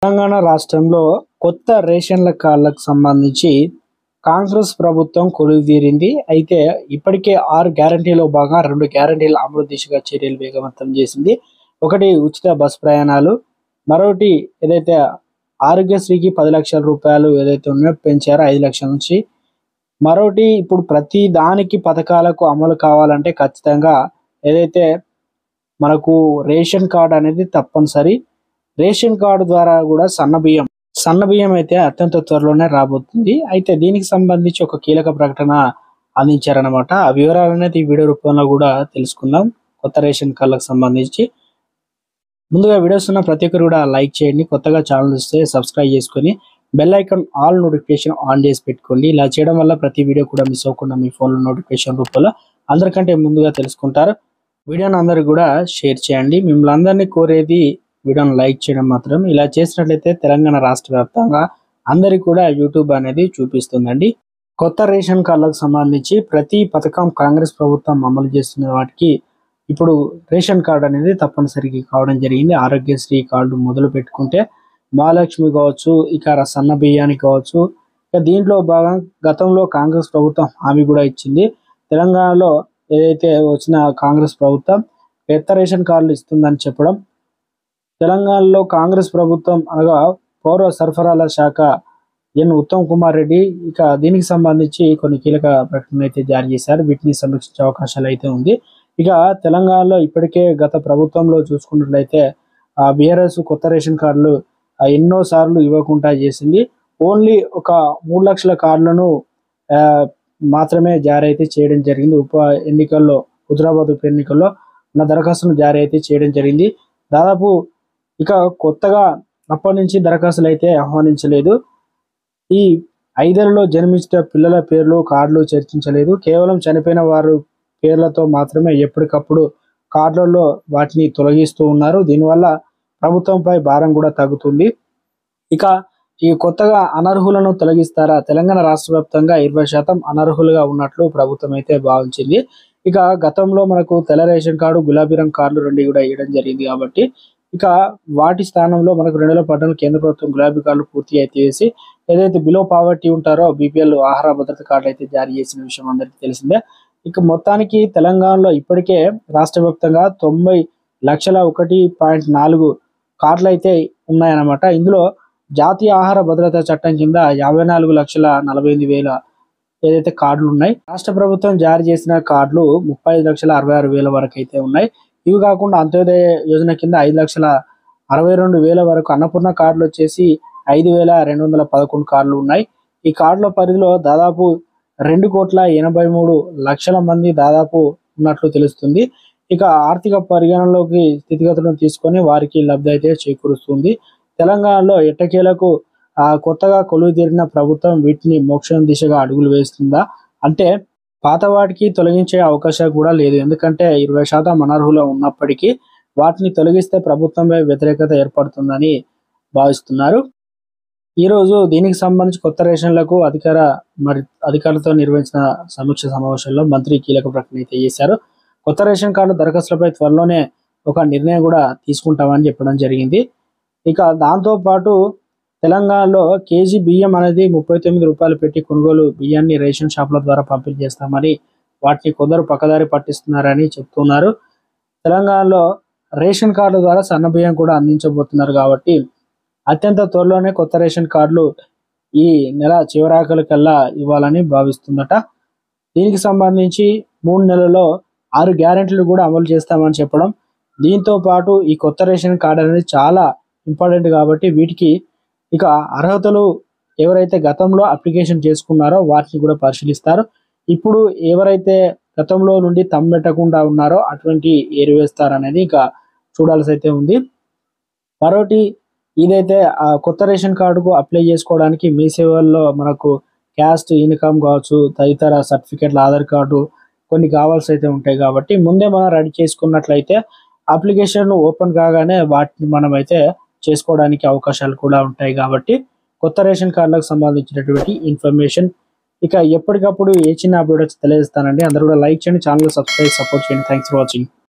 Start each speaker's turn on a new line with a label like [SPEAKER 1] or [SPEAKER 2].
[SPEAKER 1] తెలంగాణ రాష్ట్రంలో కొత్త రేషన్ల కార్డులకు సంబంధించి కాంగ్రెస్ ప్రభుత్వం కొలువుదీరింది అయితే ఇప్పటికే ఆరు గ్యారంటీలో భాగంగా రెండు గ్యారంటీల అమలు దిశగా చర్యలు వేగవంతం చేసింది ఒకటి ఉచిత బస్ ప్రయాణాలు మరొకటి ఏదైతే ఆరోగ్యశ్రీకి పది లక్షల రూపాయలు ఏదైతే ఉన్నాయో పెంచారో ఐదు లక్షల నుంచి మరొకటి ఇప్పుడు ప్రతి దానికి పథకాలకు అమలు కావాలంటే ఖచ్చితంగా ఏదైతే మనకు రేషన్ కార్డు అనేది తప్పనిసరి రేషన్ కార్డు ద్వారా కూడా సన్న బియ్యం సన్న బియ్యం అయితే అత్యంత త్వరలోనే రాబోతుంది అయితే దీనికి సంబంధించి ఒక కీలక ప్రకటన అందించారనమాట ఆ వివరాలు అనేది ఈ వీడియో రూపంలో కూడా తెలుసుకుందాం కొత్త రేషన్ కార్డులకు సంబంధించి ముందుగా వీడియోస్ ఉన్న ప్రతి ఒక్కరు కూడా లైక్ చేయండి కొత్తగా ఛానల్ చూస్తే సబ్స్క్రైబ్ చేసుకొని bell icon all notification on చేసి పెట్టుకోండి ఇలా చేయడం వల్ల ప్రతి వీడియో కూడా మిస్ అవ్వకుండా మీ ఫోన్లో నోటిఫికేషన్ రూపంలో అందరికంటే ముందుగా తెలుసుకుంటారు వీడియోని అందరికి కూడా షేర్ చేయండి మిమ్మల్ని అందరినీ కోరేది వీడియోని లైక్ చేయడం మాత్రం ఇలా చేసినట్లయితే తెలంగాణ రాష్ట్ర వ్యాప్తంగా అందరికి కూడా యూట్యూబ్ అనేది చూపిస్తుందండి కొత్త రేషన్ కార్డులకు సంబంధించి ప్రతి పథకం కాంగ్రెస్ ప్రభుత్వం అమలు చేస్తున్న వాటికి ఇప్పుడు రేషన్ కార్డు అనేది తప్పనిసరిగా కావడం జరిగింది ఆరోగ్యశ్రీ కార్డు మొదలు పెట్టుకుంటే మహాలక్ష్మి కావచ్చు ఇక సన్న బియ్యానికి కావచ్చు ఇక దీంట్లో భాగం గతంలో కాంగ్రెస్ ప్రభుత్వం హామీ కూడా ఇచ్చింది తెలంగాణలో ఏదైతే వచ్చిన కాంగ్రెస్ ప్రభుత్వం పెద్ద రేషన్ కార్డులు ఇస్తుందని చెప్పడం తెలంగాణలో కాంగ్రెస్ ప్రభుత్వం అనగా పౌర సరఫరాల శాఖ ఎన్ ఉత్తమ్ కుమార్ రెడ్డి ఇక దీనికి సంబంధించి కొన్ని కీలక ప్రకటనలు అయితే జారీ చేశారు వీటిని సమీక్షించే అవకాశాలు అయితే ఉంది ఇక తెలంగాణలో ఇప్పటికే గత ప్రభుత్వంలో చూసుకున్నట్లయితే ఆ బీఆర్ఎస్ కొత్త రేషన్ కార్డులు ఆ, ఎన్నో సార్లు ఇవ్వకుండా చేసింది ఓన్లీ ఒక మూడు లక్షల కార్డులను ఆ, మాత్రమే జారీ అయితే చేయడం జరిగింది ఉప ఎన్నికల్లో హుజరాబాద్ ఉప ఎన్నికల్లో ఉన్న దరఖాస్తును జారీ అయితే చేయడం జరిగింది దాదాపు ఇక కొత్తగా అప్పటి నుంచి దరఖాస్తులు అయితే ఆహ్వానించలేదు ఈ ఐదేళ్లలో జన్మించిన పిల్లల పేర్లు కార్డులు చర్చించలేదు కేవలం చనిపోయిన వారు పేర్లతో మాత్రమే ఎప్పటికప్పుడు కార్డులలో వాటిని తొలగిస్తూ ఉన్నారు దీనివల్ల ప్రభుత్వంపై భారం కూడా తగ్గుతుంది ఇక ఈ కొత్తగా అనర్హులను తొలగిస్తారా తెలంగాణ రాష్ట్ర వ్యాప్తంగా ఇరవై శాతం అనర్హులుగా ఉన్నట్లు ప్రభుత్వం అయితే భావించింది ఇక గతంలో మనకు తెల్ల రేషన్ కార్డు గులాబీ రంగు కార్డులు రెండు కూడా ఇవ్వడం జరిగింది కాబట్టి ఇక వాటి స్థానంలో మనకు రెండు వేల పద్నాలుగు కేంద్ర ప్రభుత్వం గులాబీ కార్డులు పూర్తిగా ఎత్తివేసి ఏదైతే బిలో పావర్టీ ఉంటారో బీపీఎల్ ఆహార భద్రత కార్డులు అయితే జారీ చేసిన విషయం అందరికీ తెలిసిందే ఇక మొత్తానికి తెలంగాణలో ఇప్పటికే రాష్ట్ర వ్యాప్తంగా తొంభై లక్షల ఒకటి పాయింట్ నాలుగు కార్డులు అయితే ఉన్నాయన్నమాట ఇందులో జాతీయ ఆహార భద్రత చట్టం కింద యాభై నాలుగు లక్షల నలభై ఎనిమిది వేల ఏదైతే కార్డులు ఉన్నాయి రాష్ట్ర ప్రభుత్వం జారీ చేసిన కార్డులు ముప్పై ఐదు లక్షల అరవై ఆరు వేల వరకు అయితే ఉన్నాయి ఇవి కాకుండా అంత్యోదయ యోజన కింద ఐదు లక్షల అరవై రెండు వేల వరకు అన్నపూర్ణ కార్డులు వచ్చేసి ఐదు వేల రెండు వందల పదకొండు కార్డులు ఉన్నాయి ఈ కార్డుల పరిధిలో దాదాపు రెండు కోట్ల ఎనభై మూడు లక్షల మంది దాదాపు ఉన్నట్లు తెలుస్తుంది ఇక ఆర్థిక పరిగణనలోకి స్థితిగతులను తీసుకొని వారికి లబ్ధి అయితే చేకూరుస్తుంది తెలంగాణలో ఎట్టకేలకు ఆ కొత్తగా కొలువు తీరిన ప్రభుత్వం వీటిని మోక్షం దిశగా అడుగులు వేస్తుందా అంటే పాత వాటికి తొలగించే అవకాశం కూడా లేదు ఎందుకంటే ఇరవై శాతం అనర్హులు ఉన్నప్పటికీ వాటిని తొలగిస్తే ప్రభుత్వంపై వ్యతిరేకత ఏర్పడుతుందని భావిస్తున్నారు ఈ రోజు దీనికి సంబంధించి కొత్త రేషన్లకు అధికార మరి అధికారులతో నిర్వహించిన సమీక్ష సమావేశంలో మంత్రి కీలక ప్రకటన అయితే చేశారు కొత్త రేషన్ కార్డు దరఖాస్తులపై త్వరలోనే ఒక నిర్ణయం కూడా తీసుకుంటామని చెప్పడం జరిగింది ఇక దాంతో పాటు తెలంగాణలో కేజీ బియ్యం అనేది ముప్పై తొమ్మిది రూపాయలు పెట్టి కొనుగోలు బియ్యాన్ని రేషన్ షాపుల ద్వారా పంపిణీ చేస్తామని వాటిని కొందరు పక్కదారి పట్టిస్తున్నారని చెప్తున్నారు తెలంగాణలో రేషన్ కార్డు ద్వారా సన్న బియ్యం కూడా అందించబోతున్నారు కాబట్టి అత్యంత త్వరలోనే కొత్త రేషన్ కార్డులు ఈ నెల చివరాఖరి కల్లా ఇవ్వాలని భావిస్తుందట దీనికి సంబంధించి మూడు నెలల్లో ఆరు గ్యారెంటీలు కూడా అమలు చేస్తామని చెప్పడం దీంతో పాటు ఈ కొత్త రేషన్ కార్డు అనేది చాలా ఇంపార్టెంట్ కాబట్టి వీటికి ఇక అర్హతలు ఎవరైతే గతంలో అప్లికేషన్ చేసుకున్నారో వాటిని కూడా పరిశీలిస్తారు ఇప్పుడు ఎవరైతే గతంలో నుండి తమ్మెట్టకుండా ఉన్నారో అటువంటి ఏరివేస్తారనేది ఇక చూడాల్సి అయితే ఉంది మరోటి ఇదైతే ఆ కొత్త రేషన్ కార్డుకు అప్లై చేసుకోవడానికి మీ సేవల్లో మనకు క్యాస్ట్ ఇన్కమ్ కావచ్చు తదితర సర్టిఫికెట్ల ఆధార్ కార్డు కొన్ని కావాల్సి అయితే ఉంటాయి కాబట్టి ముందే మనం రెడీ చేసుకున్నట్లయితే అప్లికేషన్ ఓపెన్ కాగానే వాటిని మనం అయితే చేసుకోవడానికి అవకాశాలు కూడా ఉంటాయి కాబట్టి కొత్త రేషన్ కార్డులకు సంబంధించినటువంటి ఇన్ఫర్మేషన్ ఇక ఎప్పటికప్పుడు ఏ చిన్న అప్డేట్ వచ్చి తెలియజేస్తానండి అందరూ కూడా లైక్ చేయండి ఛానల్ సబ్స్క్రైబ్ సపోర్ట్ చేయండి థ్యాంక్స్ ఫర్ వాచింగ్